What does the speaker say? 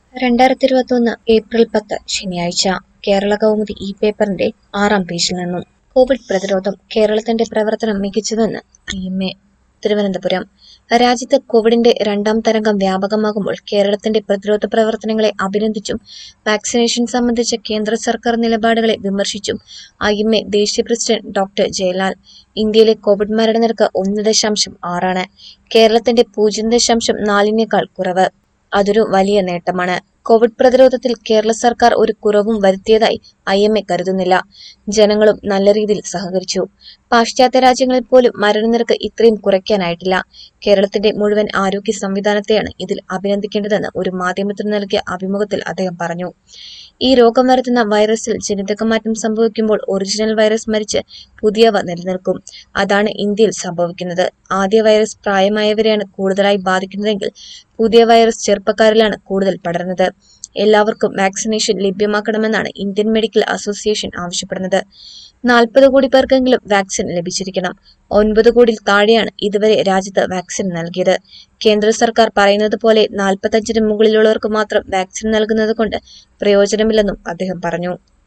രണ്ടായിരത്തി ഇരുപത്തൊന്ന് ഏപ്രിൽ പത്ത് ശനിയാഴ്ച കേരള കൗമുദി ഈ പേപ്പറിന്റെ ആറാം പേജിൽ നിന്നും കോവിഡ് പ്രതിരോധം കേരളത്തിന്റെ പ്രവർത്തനം മികച്ചതെന്ന് ഐ എം എ തിരുവനന്തപുരം രാജ്യത്ത് കോവിഡിന്റെ രണ്ടാം തരംഗം വ്യാപകമാകുമ്പോൾ കേരളത്തിന്റെ പ്രതിരോധ പ്രവർത്തനങ്ങളെ അഭിനന്ദിച്ചും വാക്സിനേഷൻ സംബന്ധിച്ച കേന്ദ്ര സർക്കാർ നിലപാടുകളെ വിമർശിച്ചും ഐ എം എ ദേശീയ പ്രസിഡന്റ് ഡോക്ടർ ജയലാൽ ഇന്ത്യയിലെ കോവിഡ് മരണനിരക്ക് ഒന്ന് ദശാംശം ആറാണ് കേരളത്തിന്റെ പൂജ്യം ദശാംശം നാലിനേക്കാൾ കുറവ് അതൊരു വലിയ നേട്ടമാണ് കോവിഡ് പ്രതിരോധത്തിൽ കേരള സർക്കാർ ഒരു കുറവും വരുത്തിയതായി ഐ എം എ കരുതുന്നില്ല ജനങ്ങളും നല്ല രീതിയിൽ സഹകരിച്ചു പാശ്ചാത്യ രാജ്യങ്ങളിൽ പോലും മരണനിരക്ക് ഇത്രയും കുറയ്ക്കാനായിട്ടില്ല കേരളത്തിന്റെ മുഴുവൻ ആരോഗ്യ സംവിധാനത്തെയാണ് ഇതിൽ അഭിനന്ദിക്കേണ്ടതെന്ന് ഒരു മാധ്യമത്തിന് നൽകിയ അഭിമുഖത്തിൽ അദ്ദേഹം പറഞ്ഞു ഈ രോഗം വരുത്തുന്ന വൈറസിൽ ജനിതക മാറ്റം സംഭവിക്കുമ്പോൾ ഒറിജിനൽ വൈറസ് മരിച്ച് പുതിയവ നിലനിൽക്കും അതാണ് ഇന്ത്യയിൽ സംഭവിക്കുന്നത് ആദ്യ വൈറസ് പ്രായമായവരെയാണ് കൂടുതലായി ബാധിക്കുന്നതെങ്കിൽ പുതിയ വൈറസ് ചെറുപ്പക്കാരിലാണ് കൂടുതൽ പടരുന്നത് എല്ലാവർക്കും വാക്സിനേഷൻ ലഭ്യമാക്കണമെന്നാണ് ഇന്ത്യൻ മെഡിക്കൽ അസോസിയേഷൻ ആവശ്യപ്പെടുന്നത് നാൽപ്പത് കോടി പേർക്കെങ്കിലും വാക്സിൻ ലഭിച്ചിരിക്കണം ഒൻപത് കോടിയിൽ താഴെയാണ് ഇതുവരെ രാജ്യത്ത് വാക്സിൻ നൽകിയത് കേന്ദ്ര സർക്കാർ പറയുന്നത് പോലെ നാൽപ്പത്തഞ്ചിന് മുകളിലുള്ളവർക്ക് മാത്രം വാക്സിൻ നൽകുന്നത് കൊണ്ട് പ്രയോജനമില്ലെന്നും അദ്ദേഹം പറഞ്ഞു